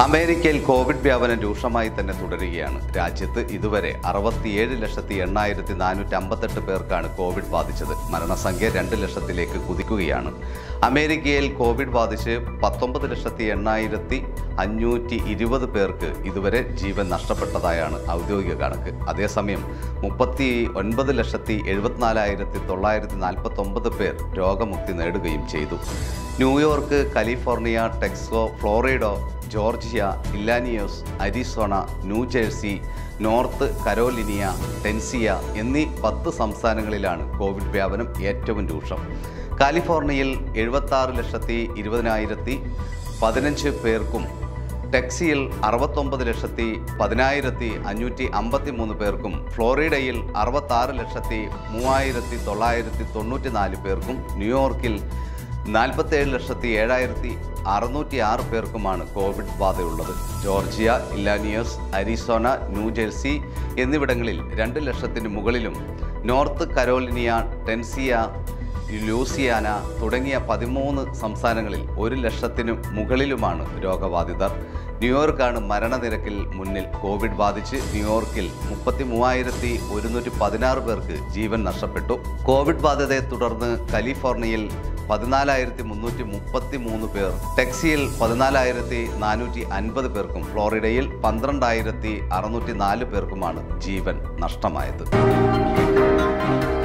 അമേരിക്കയിൽ കോവിഡ് വ്യാപനം രൂക്ഷമായി തന്നെ തുടരുകയാണ് രാജ്യത്ത് ഇതുവരെ അറുപത്തിയേഴ് ലക്ഷത്തി എണ്ണായിരത്തി നാനൂറ്റി അമ്പത്തെട്ട് പേർക്കാണ് കോവിഡ് ബാധിച്ചത് മരണസംഖ്യ രണ്ട് ലക്ഷത്തിലേക്ക് കുതിക്കുകയാണ് അമേരിക്കയിൽ കോവിഡ് ബാധിച്ച് പത്തൊമ്പത് ലക്ഷത്തി എണ്ണായിരത്തി അഞ്ഞൂറ്റി ഇരുപത് പേർക്ക് ഇതുവരെ ജീവൻ നഷ്ടപ്പെട്ടതായാണ് ഔദ്യോഗിക കണക്ക് അതേസമയം മുപ്പത്തി ഒൻപത് ലക്ഷത്തി എഴുപത്തിനാലായിരത്തി തൊള്ളായിരത്തി നാൽപ്പത്തൊമ്പത് പേർ രോഗമുക്തി നേടുകയും ചെയ്തു New York California Texas Florida Georgia Illinois Arizona New Jersey North Carolina Tennessee എന്നീ പത്ത് സംസ്ഥാനങ്ങളിലാണ് കോവിഡ് വ്യാപനം ഏറ്റവും രൂക്ഷം കാലിഫോർണിയയിൽ എഴുപത്താറ് ലക്ഷത്തി ഇരുപതിനായിരത്തി പതിനഞ്ച് പേർക്കും ടെക്സിയിൽ അറുപത്തൊമ്പത് ലക്ഷത്തി പതിനായിരത്തി അഞ്ഞൂറ്റി അമ്പത്തി മൂന്ന് പേർക്കും ഫ്ലോറിഡയിൽ അറുപത്താറ് ലക്ഷത്തി മൂവായിരത്തി തൊള്ളായിരത്തി തൊണ്ണൂറ്റി നാല് പേർക്കും ന്യൂയോർക്കിൽ നാൽപ്പത്തേഴ് ലക്ഷത്തി ഏഴായിരത്തി അറുന്നൂറ്റി ആറ് പേർക്കുമാണ് കോവിഡ് ബാധയുള്ളത് ജോർജിയ ഇല്ലാനിയസ് അരിസോണ ന്യൂജേഴ്സി എന്നിവിടങ്ങളിൽ രണ്ട് ലക്ഷത്തിന് മുകളിലും നോർത്ത് കരോലിനിയ ടെൻസിയ ലൂസിയാന തുടങ്ങിയ പതിമൂന്ന് സംസ്ഥാനങ്ങളിൽ ഒരു ലക്ഷത്തിനു മുകളിലുമാണ് രോഗബാധിതർ ന്യൂയോർക്കാണ് മരണനിരക്കിൽ മുന്നിൽ കോവിഡ് ബാധിച്ച് ന്യൂയോർക്കിൽ മുപ്പത്തി മൂവായിരത്തി ഒരുന്നൂറ്റി പതിനാറ് പേർക്ക് ജീവൻ നഷ്ടപ്പെട്ടു കോവിഡ് ബാധിതയെ തുടർന്ന് കാലിഫോർണിയയിൽ പതിനാലായിരത്തി മുന്നൂറ്റി മുപ്പത്തി മൂന്ന് പേർ ടെക്സിയിൽ പതിനാലായിരത്തി നാനൂറ്റി അൻപത് പേർക്കും ഫ്ലോറിഡയിൽ പന്ത്രണ്ടായിരത്തി അറുന്നൂറ്റി നാല് പേർക്കുമാണ് ജീവൻ നഷ്ടമായത്